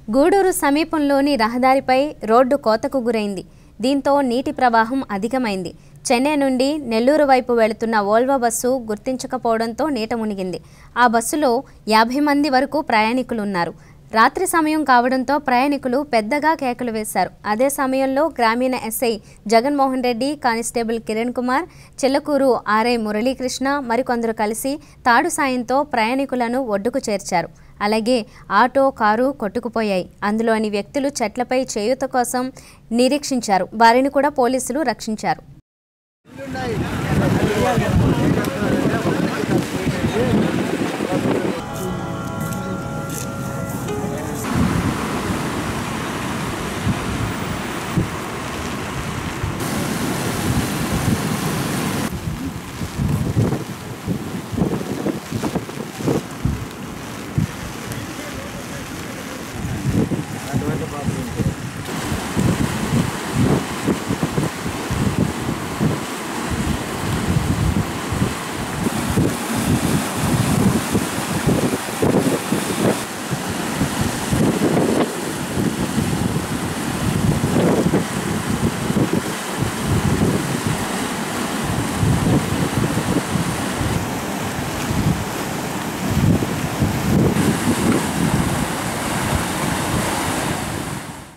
గూడూరు సమీపంలోని రహదారిపై రోడ్డు కోతకు గురైంది దీంతో నీటి ప్రవాహం అధికమైంది చెన్నై నుండి నెల్లూరు వైపు వెళుతున్న ఓల్వో బస్సు గుర్తించకపోవడంతో నీట మునిగింది ఆ బస్సులో యాభై మంది వరకు ప్రయాణికులు ఉన్నారు రాత్రి సమయం కావడంతో ప్రయాణికులు పెద్దగా కేకలు వేశారు అదే సమయంలో గ్రామీణ SI Jaganmohan Reddy constable Kiran Kumar Chillakur RI Muralikrishna మరికొందరు కలిసి తాడు సాయంతో ప్రయాణికులను ఒడ్డుకు చేర్చారు అలాగే ఆటో కారు కొట్టుకుపోయాయి అందులోని వ్యక్తులు చెట్లపై చేయూత కోసం నిరీక్షించారు వారిని కూడా పోలీసులు రక్షించారు ఉన్నాయి